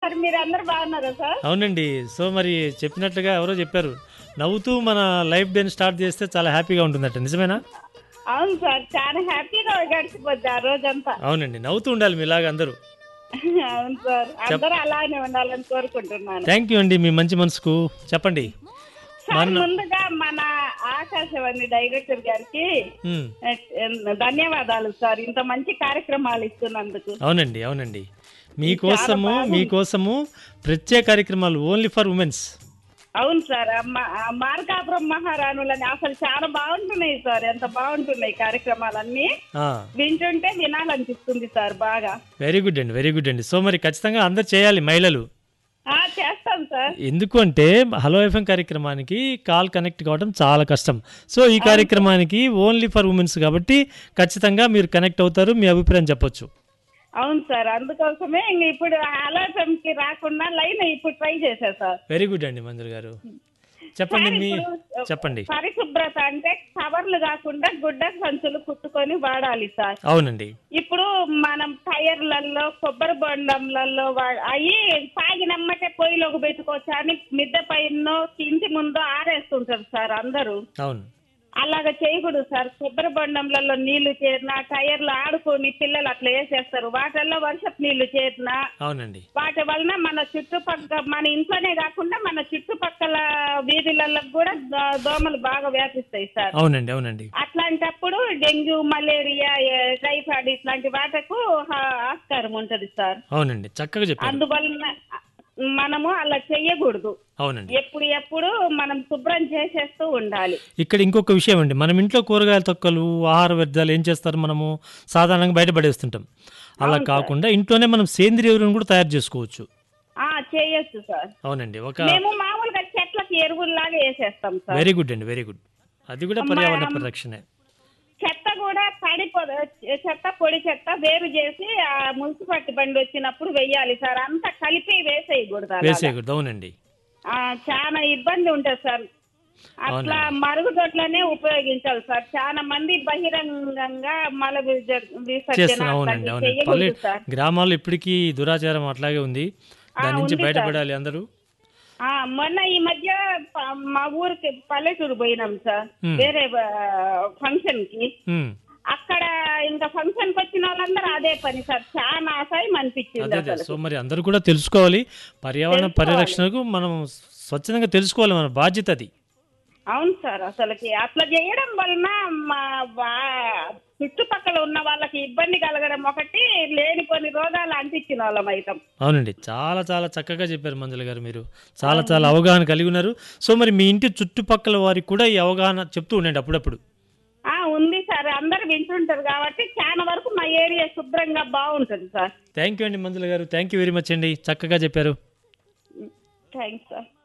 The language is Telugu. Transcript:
సార్ మీరు అందరు బాగున్నారా సార్ అవునండి సో మరి చెప్పినట్లుగా ఎవరో చెప్పారు నవ్వుతూ మన లైఫ్ డేని స్టార్ట్ చేస్తే చాలా హ్యాపీగా ఉంటుందట నిజమేనా అవును సార్ చాలా హ్యాపీగా గడిచిపోద్ది ఆ రోజంతా అవునండి నవ్వుతూ ఉండాలి మీలాగా అందరూ అవును సార్ అందరూ అలానే ఉండాలని కోరుకుంటున్నాను థ్యాంక్ యూ అండి మీ మంచి మనసుకు చెప్పండి సార్ ముందుగా మన ఆకాశవాణి డైరెక్టర్ గారికి ఉమ్, ఎ- ధన్యవాదాలు సార్ ఇంత మంచి కార్యక్రమాలు ఇస్తున్నందుకు అవునండి అవునండి మీకోసము మీకోసము ప్రత్యేక కార్యక్రమాలు ఓన్లీ ఫర్ ఉమెన్స్ అవును సార్ ఆ మా- ఆ మార్కాపురం మహారాణులని అసలు చాలా బాగుంటున్నాయి సార్ ఎంత బాగుంటున్నాయి కార్యక్రమాలన్నీ వింటుంటే వినాలనిపిస్తుంది సార్ బాగా వెరీ గుడ్ అండి వెరీ గుడ్ అండి సో మరి ఖచ్చితంగా అందరు చేయాలి మహిళలు ఆ చేస్తాం సార్ ఎందుకు అంటే హలో ఎఫ్ఎం కార్యక్రమానికి కాల్ కనెక్ట్ కావడం చాలా కష్టం సో ఈ కార్యక్రమానికి ఓన్లీ ఫర్ ఉమెన్స్ కాబట్టి ఖచ్చితంగా మీరు కనెక్ట్ అవుతారు మీ అభిప్రాయం చెప్పొచ్చు అవును సార్ అందుకోసమే ఇంక ఇప్పుడు ఆలోచనకి రాకుండా లైన్ ఇప్పుడు ట్రై చేశా సార్ వెరీ గుడ్ అండి మంజులు గారు చెప్పండి మీ ఇప్పుడు చెప్పండి పరిశుభ్రత అంటే కవర్లు కాకుండా గుడ్డ సంచులు కుట్టుకొని వాడాలి సార్ అవునండి ఇప్పుడు మనం టైర్లలో కొబ్బరి బొండంలలో అవి సాగినమ్మటే పొయ్యిలోకి పెట్టుకోవచ్చు అని మిద్దె పైన ఇంటి ముందు ఆరేస్తుంటారు సార్ అందరూ అవును అలాగ చేయకూడదు సార్ కొబ్బరి బొండంలలో నీళ్లు చేరినా టైర్లు ఆడుకొని పిల్లలు అట్లా వేసేస్తారు వాటిల్లో వర్షపు నీళ్లు చేరినా అవునండి వాటి వలన మన చుట్టుపక్కల మన ఇంట్లోనే కాకుండా మన చుట్టుపక్కల వీధులలో కూడా దో- దోమలు బాగా వ్యాపిస్తాయి సార్ అవునండి అవునండి అట్లాంటప్పుడు డెంగ్యూ మలేరియా ఏ, టైఫాయిడ్ ఇట్లాంటి వాటకు హా- ఆస్కారం ఉంటది సార్ అవునండి చక్కగా చెప్పారు అందువలన మనము అలా చెయ్యకూడదు అవునండి ఎప్పుడు ఎప్పుడు మనం శుభ్రం చేసేస్తూ ఉండాలి ఇక్కడ ఇంకొక విషయం అండి మనం ఇంట్లో కూరగాయల తొక్కలు ఆహార వ్యర్థాలు ఏం చేస్తారు మనము సాధారణంగా బయట పడేస్తుంటాం అలా కాకుండా ఇంట్లోనే మనం సేంద్రియ ఎరువులను కూడా తయారు చేసుకోవచ్చు ఆ చేయొచ్చు సార్ అవునండి ఒక మేము మామూలుగా చెట్లకి ఎరువుల్లాగా వేసేస్తాం సార్ వెరీ గుడ్ అండి వెరీ గుడ్ అది కూడా పర్యావరణ పరిరక్షణే చెత్త కూడా తడి పొద చెత్త పొడి చెత్త వేరు చేసి ఆ మున్సిపాలిటీ బండి వచ్చినప్పుడు వెయ్యాలి సార్ అంతా కలిపి వేసేయకూడదు అలాగా. వేసేయకూడదు అవునండి ఆ, చాలా ఇబ్బంది ఉంటుంది సార్ అట్లా మరుగుదొడ్లనే ఉపయోగించాలి సార్ చాలా మంది బహిరంగంగా మల విసర్జ- విసర్జన చేస్తున్నా అవునండి అట్లాంటివి అవునండి పల్లె చేయకూడదు సార్ గ్రామాల్లో ఇప్పటికీ దురాచారం అట్లాగే ఉంది దాని నుంచి ఉంది బయటపడాలి అందరూ ఆ, మొన్న ఈ మధ్య ప- మా ఊరికి పల్లెటూరు పోయినాం సార్ Hmm. వేరే ఫంక్షన్ కి ఉమ్, అక్కడ ఇంకా ఫంక్షన్ కి వచ్చిన వాళ్ళందరూ అదే పని సార్ చాలా అసహ్యం అనిపించింది అదే అదే అసలు సో మరి అందరూ కూడా తెలుసుకోవాలి పర్యావరణ పరిరక్షణకు మనం స్వచ్ఛందంగా తెలుసుకోవాలి మన బాధ్యత అది అవును సార్ అసలుకి అట్లా చేయడం వలన మా వా- చుట్టుపక్కల ఉన్న వాళ్ళకి ఇబ్బంది కలగడం ఒకటి లేనిపోని రోగాలు అంటించిన వాళ్ళం అవుతాం అవునండి చాలా చాలా చక్కగా చెప్పారు మంజుల గారు మీరు చాలా చాలా అవగాహన కలిగి ఉన్నారు సో మరి మీ ఇంటి చుట్టుపక్కల వారికి కూడా ఈ అవగాహన చెప్తూ ఉండండి అప్పుడప్పుడు ఆ ఉంది సార్ అందరు వింటుంటారు కాబట్టి చాలా వరకు మా ఏరియా శుభ్రంగా బాగుంటుంది సార్ థ్యాంక్ యూ అండి మంజుల గారు థ్యాంక్ యూ వెరీ మచ్ అండి చక్కగా చెప్పారు థ్యాంక్స్ సార్